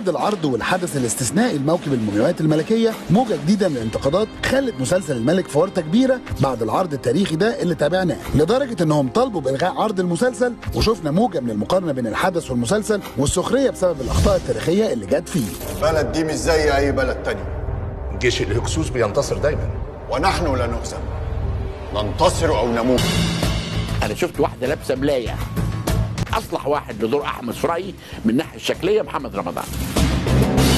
العرض والحدث الاستثنائي لموكب المومياوات الملكيه موجه جديده من الانتقادات خلت مسلسل الملك في ورطه كبيره بعد العرض التاريخي ده اللي تابعناه لدرجه انهم طالبوا بالغاء عرض المسلسل وشفنا موجه من المقارنه بين الحدث والمسلسل والسخريه بسبب الاخطاء التاريخيه اللي جت فيه البلد دي مش زي اي بلد تاني جيش الهكسوس بينتصر دايما ونحن لا نهزم ننتصر او نموت انا شفت واحده لابسه ملايه اصلح واحد لدور احمد في رايي من الناحيه الشكليه محمد رمضان